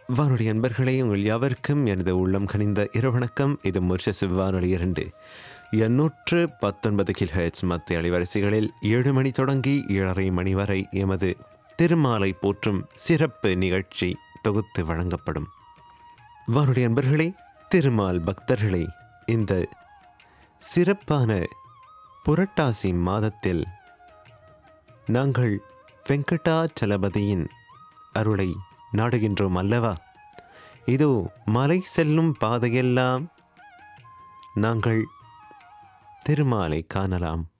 வானொலி அன்பர்களே உங்கள் யாவருக்கும் எனது உள்ளம் கனிந்த இரவணக்கம் இது முர்ஷஸ் வானொலி இரண்டு எண்ணூற்று பத்தொன்பது கில்ஹெட்ஸ் மத்திய அலைவரிசைகளில் ஏழு மணி தொடங்கி ஏழரை மணி வரை எமது திருமாலை போற்றும் சிறப்பு நிகழ்ச்சி தொகுத்து வழங்கப்படும் வானொலி அன்பர்களே திருமால் பக்தர்களே இந்த சிறப்பான புரட்டாசி மாதத்தில் நாங்கள் வெங்கடாச்சலபதியின் அருளை நாடுகின்றோம் அல்லவா இதோ மலை செல்லும் பாதையெல்லாம் நாங்கள் திருமாலை காணலாம்